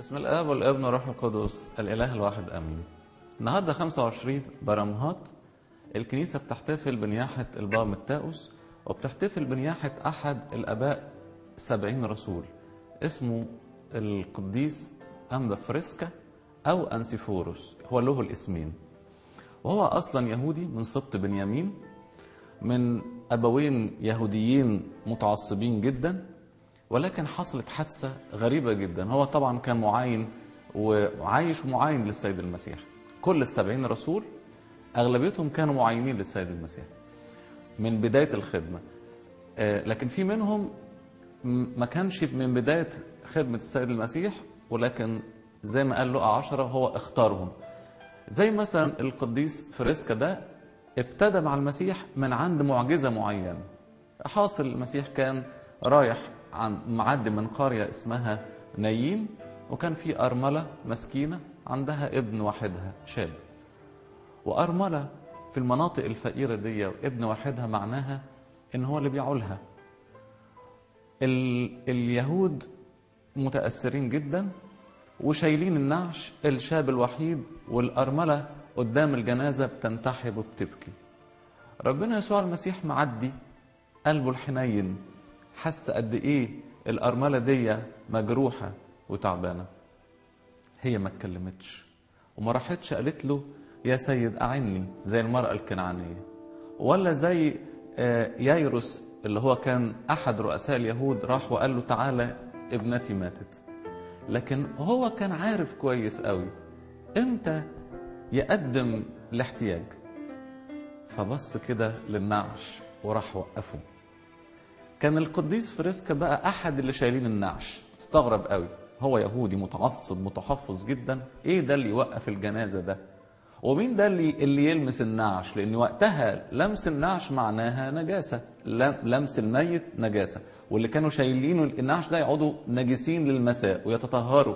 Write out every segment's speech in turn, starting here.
بسم الاب والابن والروح القدس الاله الواحد امين النهارده 25 برمهات الكنيسه بتحتفل بنياحه البابا متاوس وبتحتفل بنياحه احد الاباء السبعين رسول اسمه القديس أنبا فريسكا أو أنسيفوروس هو له الاسمين وهو أصلا يهودي من سبط بنيامين من أبوين يهوديين متعصبين جدا ولكن حصلت حادثة غريبة جدا هو طبعا كان معاين وعايش معاين للسيد المسيح كل السبعين رسول أغلبيتهم كانوا معاينين للسيد المسيح من بداية الخدمة لكن في منهم ما كانش من بداية خدمة السيد المسيح ولكن زي ما قال لقى عشرة هو اختارهم زي مثلا القديس فريسكا ده ابتدى مع المسيح من عند معجزة معينة حاصل المسيح كان رايح عن معدي من قرية اسمها نايين وكان في أرملة مسكينة عندها ابن وحدها شاب وأرملة في المناطق الفقيرة دي ابن وحدها معناها إن هو اللي بيعولها ال... اليهود متأثرين جدا وشايلين النعش الشاب الوحيد والأرملة قدام الجنازة بتنتحب وبتبكي ربنا يسوع المسيح معدي قلبه الحنين حس قد ايه الأرملة دي مجروحة وتعبانة هي ما اتكلمتش وما راحتش قالت له يا سيد أعني زي المرأة الكنعانية ولا زي يايروس اللي هو كان أحد رؤساء اليهود راح وقال له تعالى ابنتي ماتت لكن هو كان عارف كويس قوي امتى يقدم الاحتياج فبص كده للنعش وراح وقفه كان القديس فريسكا بقى احد اللي شايلين النعش استغرب قوي هو يهودي متعصب متحفظ جدا ايه ده اللي يوقف الجنازه ده ومين ده اللي اللي يلمس النعش لان وقتها لمس النعش معناها نجاسه لمس الميت نجاسه واللي كانوا شايلينه النعش ده يقعدوا نجسين للمساء ويتطهروا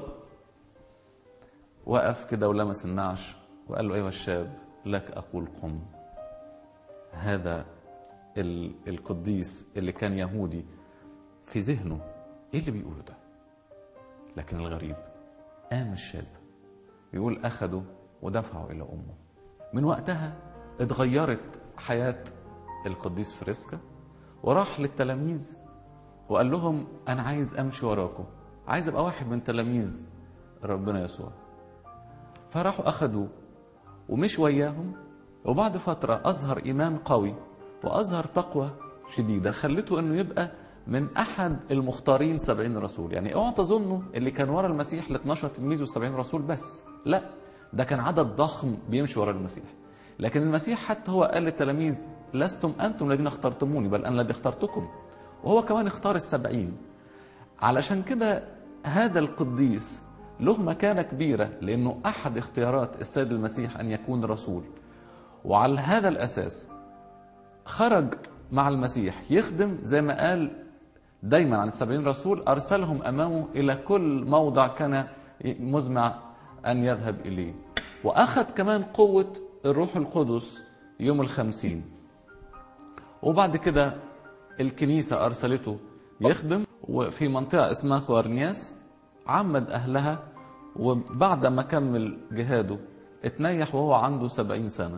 وقف كده ولمس النعش وقال له ايها الشاب لك اقول قم هذا القديس اللي كان يهودي في ذهنه ايه اللي بيقوله ده لكن الغريب قام الشاب يقول اخده ودفعه الى امه من وقتها اتغيرت حياه القديس فريسكا وراح للتلاميذ وقال لهم انا عايز امشي وراكم عايز ابقى واحد من تلاميذ ربنا يسوع فراحوا اخدوه ومش وياهم وبعد فترة أظهر إيمان قوي وأظهر تقوى شديدة خلته أنه يبقى من أحد المختارين سبعين رسول يعني اوعى تظنوا اللي كان ورا المسيح ال 12 تلميذ والسبعين رسول بس لا ده كان عدد ضخم بيمشي ورا المسيح لكن المسيح حتى هو قال للتلاميذ لستم أنتم الذين اخترتموني بل أنا الذي اخترتكم وهو كمان اختار السبعين علشان كده هذا القديس له مكانة كبيرة لأنه أحد اختيارات السيد المسيح أن يكون رسول وعلى هذا الأساس خرج مع المسيح يخدم زي ما قال دايما عن السبعين رسول أرسلهم أمامه إلى كل موضع كان مزمع أن يذهب إليه وأخذ كمان قوة الروح القدس يوم الخمسين وبعد كده الكنيسة أرسلته يخدم وفي منطقة اسمها خوارنياس عمد أهلها وبعد ما كمل جهاده اتنيح وهو عنده سبعين سنة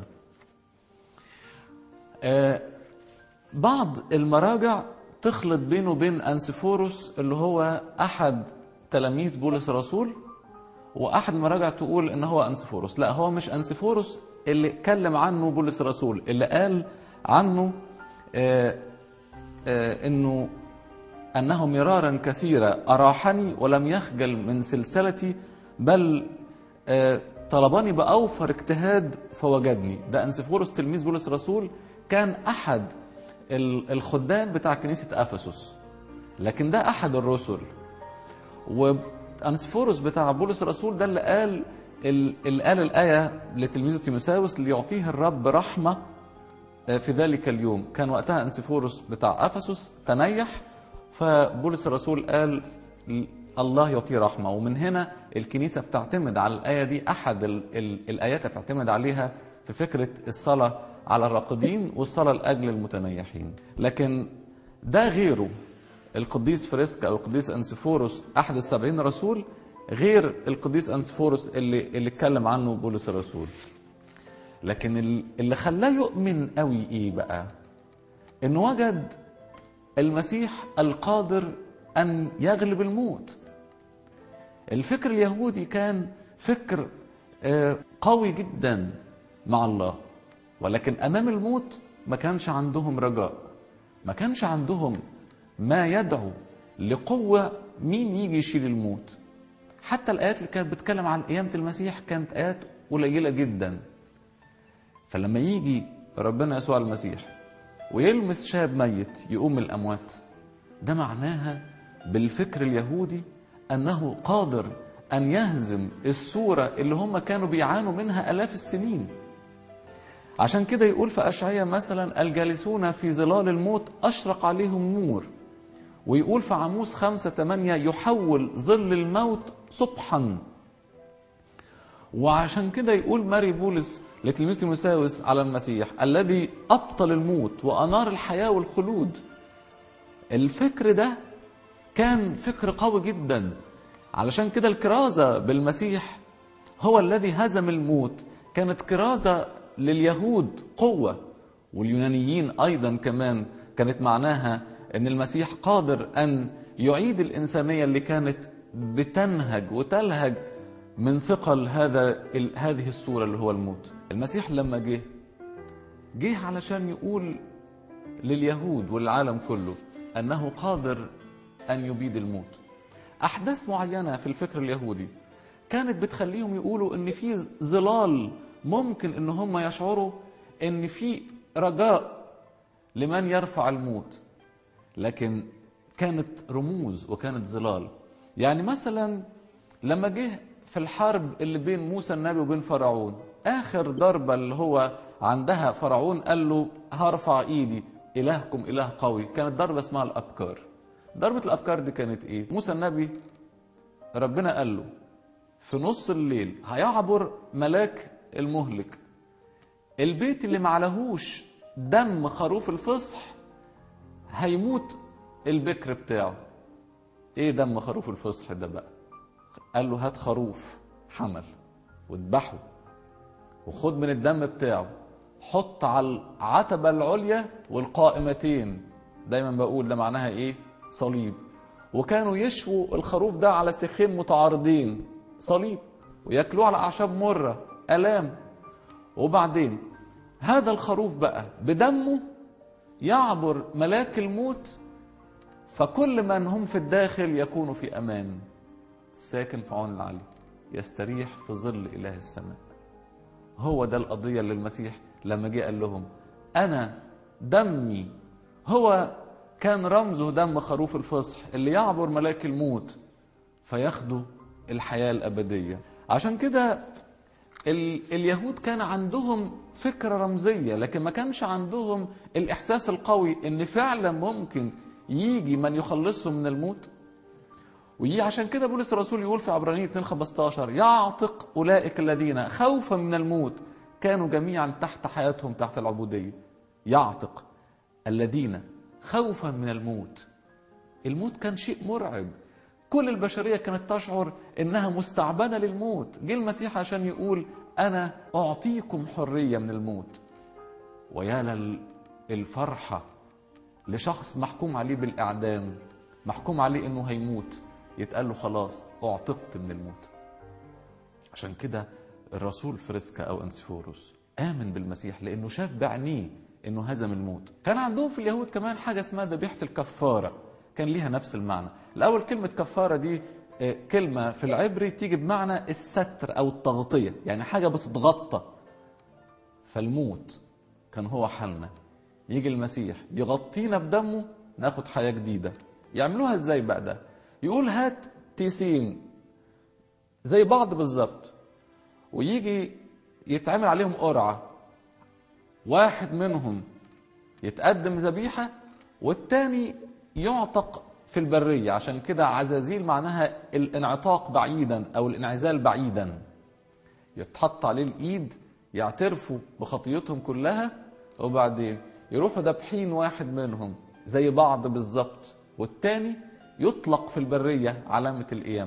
آه بعض المراجع تخلط بينه وبين أنسفوروس اللي هو أحد تلاميذ بولس الرسول وأحد المراجع تقول إن هو أنسفوروس لا هو مش أنسفوروس اللي اتكلم عنه بولس الرسول اللي قال عنه آه آه انه انه مرارا كثيرا اراحني ولم يخجل من سلسلتي بل آه طلبني باوفر اجتهاد فوجدني ده انسفورس تلميذ بولس الرسول كان احد الخدام بتاع كنيسه افسس لكن ده احد الرسل وانسفورس بتاع بولس الرسول ده اللي قال اللي قال الايه لتلميذه تيموساوس ليعطيه الرب رحمه في ذلك اليوم كان وقتها انسفورس بتاع افسس تنيح فبولس الرسول قال الله يعطيه رحمه ومن هنا الكنيسه بتعتمد على الايه دي احد ال ال الايات اللي بتعتمد عليها في فكره الصلاه على الراقدين والصلاه لاجل المتنيحين لكن ده غيره القديس فريسكا او القديس انسفوروس احد السبعين رسول غير القديس أنسفورس اللي اللي اتكلم عنه بولس الرسول لكن ال- اللي خلاه يؤمن قوي ايه بقى انه وجد المسيح القادر ان يغلب الموت الفكر اليهودي كان فكر آه، قوي جدا مع الله ولكن امام الموت ما كانش عندهم رجاء ما كانش عندهم ما يدعو لقوه مين يجي يشيل الموت حتى الايات اللي كانت بتتكلم عن قيامه المسيح كانت ايات قليله جدا فلما يجي ربنا يسوع المسيح ويلمس شاب ميت يقوم من الاموات ده معناها بالفكر اليهودي انه قادر ان يهزم الصوره اللي هم كانوا بيعانوا منها الاف السنين عشان كده يقول في اشعياء مثلا الجالسون في ظلال الموت اشرق عليهم نور ويقول في عاموس خمسة تمانية يحول ظل الموت صبحا وعشان كده يقول ماري بولس لتلميذ تيموثاوس على المسيح الذي ابطل الموت وانار الحياه والخلود الفكر ده كان فكر قوي جدا علشان كده الكرازه بالمسيح هو الذي هزم الموت كانت كرازه لليهود قوه واليونانيين ايضا كمان كانت معناها ان المسيح قادر ان يعيد الانسانيه اللي كانت بتنهج وتلهج من ثقل هذا ال- هذه الصوره اللي هو الموت المسيح لما جه جه علشان يقول لليهود والعالم كله انه قادر ان يبيد الموت احداث معينه في الفكر اليهودي كانت بتخليهم يقولوا ان في ظلال ممكن ان هم يشعروا ان في رجاء لمن يرفع الموت لكن كانت رموز وكانت ظلال يعني مثلا لما جه في الحرب اللي بين موسى النبي وبين فرعون اخر ضربه اللي هو عندها فرعون قال له هرفع ايدي الهكم اله قوي كانت ضربه اسمها الابكار ضربه الابكار دي كانت ايه موسى النبي ربنا قال له في نص الليل هيعبر ملاك المهلك البيت اللي معلهوش دم خروف الفصح هيموت البكر بتاعه ايه دم خروف الفصح ده بقى قال له هات خروف حمل واذبحه وخد من الدم بتاعه حط على العتبة العليا والقائمتين دايما بقول ده معناها ايه صليب وكانوا يشووا الخروف ده على سيخين متعارضين صليب وياكلوه على اعشاب مره الام وبعدين هذا الخروف بقى بدمه يعبر ملاك الموت فكل من هم في الداخل يكونوا في امان الساكن في عون العلي يستريح في ظل اله السماء هو ده القضيه اللي المسيح لما جه قال لهم انا دمي هو كان رمزه دم خروف الفصح اللي يعبر ملاك الموت فياخدوا الحياه الابديه عشان كده ال... اليهود كان عندهم فكره رمزيه لكن ما كانش عندهم الاحساس القوي ان فعلا ممكن يجي من يخلصهم من الموت ويجي عشان كده بولس الرسول يقول في عبرانية 2 15 يعتق أولئك الذين خوفا من الموت كانوا جميعا تحت حياتهم تحت العبودية يعتق الذين خوفا من الموت الموت كان شيء مرعب كل البشرية كانت تشعر إنها مستعبدة للموت جه المسيح عشان يقول أنا أعطيكم حرية من الموت ويا للفرحة لشخص محكوم عليه بالإعدام محكوم عليه إنه هيموت يتقال له خلاص اعتقت من الموت عشان كده الرسول فريسكا او انسفوروس امن بالمسيح لانه شاف بعينيه انه هزم الموت كان عندهم في اليهود كمان حاجه اسمها ذبيحه الكفاره كان ليها نفس المعنى الاول كلمه كفاره دي آه، كلمه في العبري تيجي بمعنى الستر او التغطيه يعني حاجه بتتغطى فالموت كان هو حالنا يجي المسيح يغطينا بدمه ناخد حياه جديده يعملوها ازاي بقى ده يقول هات تيسين زي بعض بالظبط ويجي يتعمل عليهم قرعة واحد منهم يتقدم ذبيحة والتاني يعتق في البرية عشان كده عزازيل معناها الانعتاق بعيدا أو الانعزال بعيدا يتحط عليه الإيد يعترفوا بخطيتهم كلها وبعدين يروحوا دابحين واحد منهم زي بعض بالظبط والتاني يطلق في البرية علامة القيامة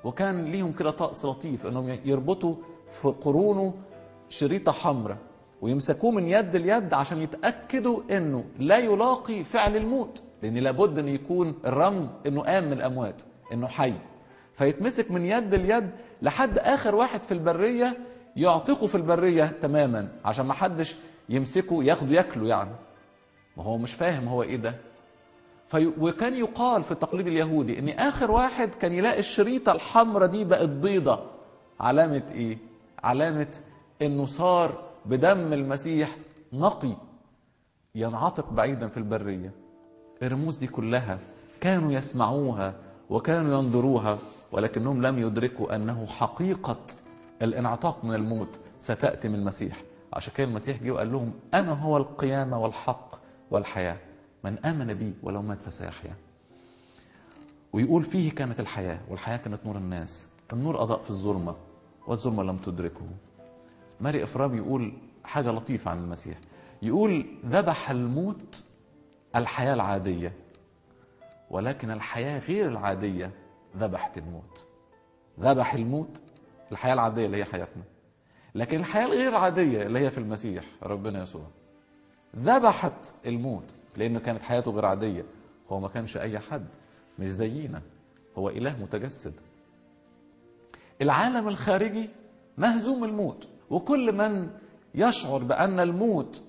وكان ليهم كده طقس لطيف انهم يربطوا في قرونه شريطه حمراء ويمسكوه من يد ليد عشان يتاكدوا انه لا يلاقي فعل الموت لان لابد ان يكون الرمز انه قام من الاموات انه حي فيتمسك من يد ليد لحد اخر واحد في البريه يعتقه في البريه تماما عشان ما حدش يمسكه ياخده ياكله يعني ما هو مش فاهم هو ايه ده في وكان يقال في التقليد اليهودي ان اخر واحد كان يلاقي الشريطه الحمراء دي بقت بيضه علامه ايه علامه انه صار بدم المسيح نقي ينعتق بعيدا في البريه الرموز دي كلها كانوا يسمعوها وكانوا ينظروها ولكنهم لم يدركوا انه حقيقه الانعتاق من الموت ستاتي من المسيح عشان كده المسيح جه وقال لهم انا هو القيامه والحق والحياه من امن بي ولو مات فسيحيا ويقول فيه كانت الحياه والحياه كانت نور الناس النور اضاء في الظلمه والظلمه لم تدركه ماري افرام يقول حاجه لطيفه عن المسيح يقول ذبح الموت الحياه العاديه ولكن الحياه غير العاديه ذبحت الموت ذبح الموت الحياه العاديه اللي هي حياتنا لكن الحياه الغير العاديه اللي هي في المسيح ربنا يسوع ذبحت الموت لانه كانت حياته غير عاديه هو ما كانش اي حد مش زينا هو اله متجسد العالم الخارجي مهزوم الموت وكل من يشعر بان الموت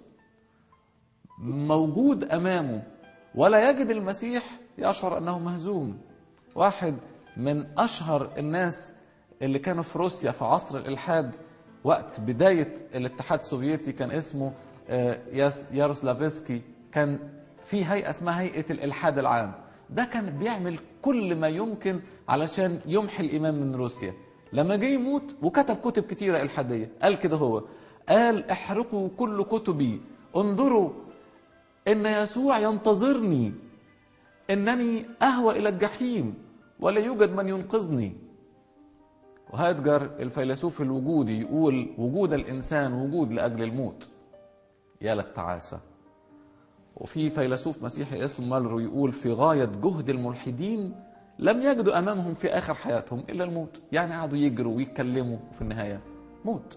موجود امامه ولا يجد المسيح يشعر انه مهزوم واحد من اشهر الناس اللي كانوا في روسيا في عصر الالحاد وقت بدايه الاتحاد السوفيتي كان اسمه ياروسلافسكي كان في هيئه اسمها هيئه الالحاد العام ده كان بيعمل كل ما يمكن علشان يمحي الايمان من روسيا لما جه يموت وكتب كتب كتيره الحاديه قال كده هو قال احرقوا كل كتبي انظروا ان يسوع ينتظرني انني اهوى الى الجحيم ولا يوجد من ينقذني وهايدجر الفيلسوف الوجودي يقول وجود الانسان وجود لاجل الموت يا للتعاسه وفي فيلسوف مسيحي اسمه مالرو يقول في غايه جهد الملحدين لم يجدوا امامهم في اخر حياتهم الا الموت يعني قعدوا يجروا ويتكلموا وفي النهايه موت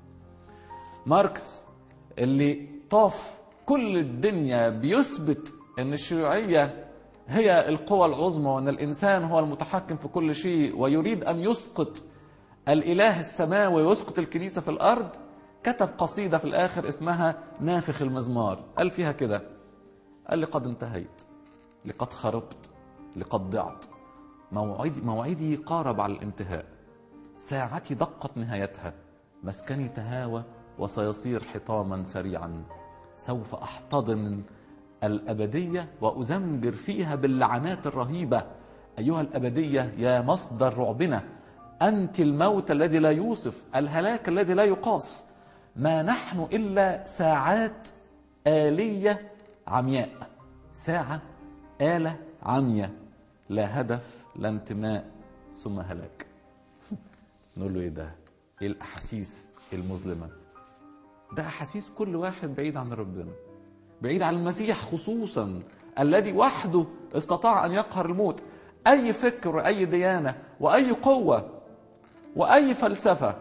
ماركس اللي طاف كل الدنيا بيثبت ان الشيوعيه هي القوى العظمى وان الانسان هو المتحكم في كل شيء ويريد ان يسقط الاله السماوي ويسقط الكنيسه في الارض كتب قصيده في الاخر اسمها نافخ المزمار قال فيها كده قال لقد انتهيت لقد خربت لقد ضعت موعدي موعدي قارب على الانتهاء ساعتي دقت نهايتها مسكني تهاوى وسيصير حطاما سريعا سوف احتضن الابديه وازمجر فيها باللعنات الرهيبه ايها الابديه يا مصدر رعبنا انت الموت الذي لا يوصف الهلاك الذي لا يقاس ما نحن الا ساعات اليه عمياء ساعه اله عمياء لا هدف لا انتماء ثم هلاك نقول له ايه ده ايه الاحاسيس المظلمه ده احاسيس كل واحد بعيد عن ربنا بعيد عن المسيح خصوصا الذي وحده استطاع ان يقهر الموت اي فكر واي ديانه واي قوه واي فلسفه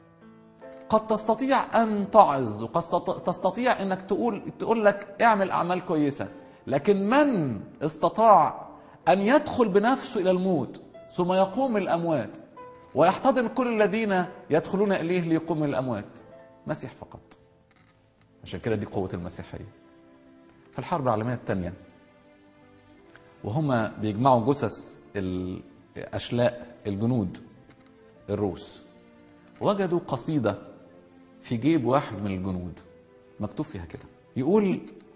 قد تستطيع ان تعظ وقد تستطيع انك تقول تقول لك اعمل اعمال كويسه لكن من استطاع ان يدخل بنفسه الى الموت ثم يقوم من الاموات ويحتضن كل الذين يدخلون اليه ليقوم من الاموات مسيح فقط عشان كده دي قوه المسيحيه في الحرب العالميه الثانيه وهما بيجمعوا جثث اشلاء الجنود الروس وجدوا قصيده في جيب واحد من الجنود مكتوب فيها كده يقول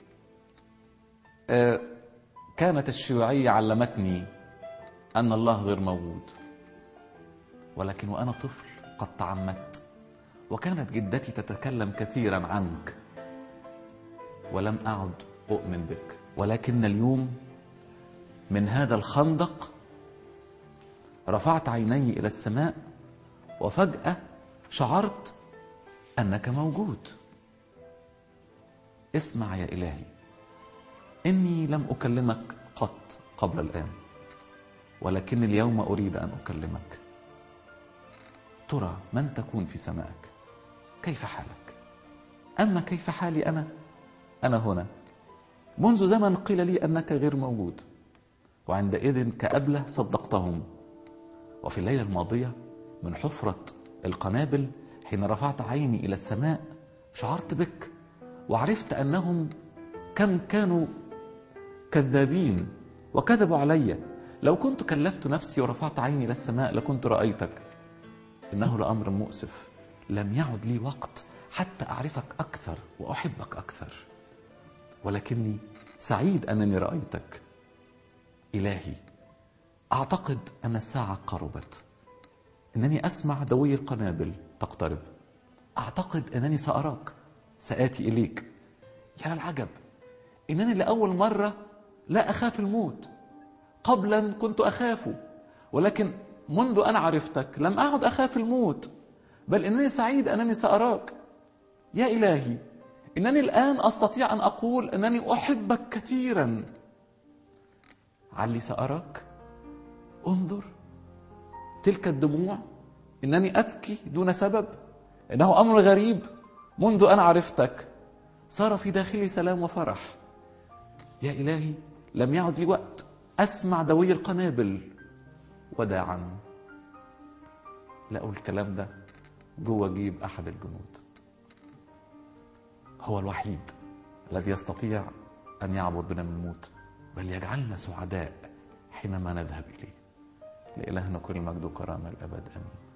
آه كانت الشيوعيه علمتني ان الله غير موجود ولكن وانا طفل قد تعمدت وكانت جدتي تتكلم كثيرا عنك ولم اعد اؤمن بك ولكن اليوم من هذا الخندق رفعت عيني الى السماء وفجاه شعرت انك موجود اسمع يا الهي اني لم اكلمك قط قبل الان ولكن اليوم اريد ان اكلمك ترى من تكون في سمائك كيف حالك اما كيف حالي انا انا هنا منذ زمن قيل لي انك غير موجود وعندئذ كأبلة صدقتهم وفي الليلة الماضية من حفرة القنابل حين رفعت عيني إلى السماء شعرت بك وعرفت أنهم كم كانوا كذابين وكذبوا علي لو كنت كلفت نفسي ورفعت عيني إلى السماء لكنت رأيتك إنه لأمر مؤسف لم يعد لي وقت حتى أعرفك أكثر وأحبك أكثر ولكني سعيد أنني رأيتك إلهي أعتقد أن الساعة قربت إنني أسمع دوي القنابل تقترب أعتقد أنني سأراك سآتي إليك يا العجب إنني لأول مرة لا أخاف الموت قبلا كنت أخافه ولكن منذ أن عرفتك لم أعد أخاف الموت بل إنني سعيد أنني سأراك يا إلهي إنني الآن أستطيع أن أقول أنني أحبك كثيرا علي سأراك انظر تلك الدموع إنني أبكي دون سبب إنه أمر غريب منذ أن عرفتك صار في داخلي سلام وفرح يا إلهي لم يعد لي وقت أسمع دوي القنابل وداعا لقوا الكلام ده جوه جيب أحد الجنود هو الوحيد الذي يستطيع أن يعبر بنا من الموت بل يجعلنا سعداء حينما نذهب إليه لإلهنا كل المجد وكرامة الأبد آمين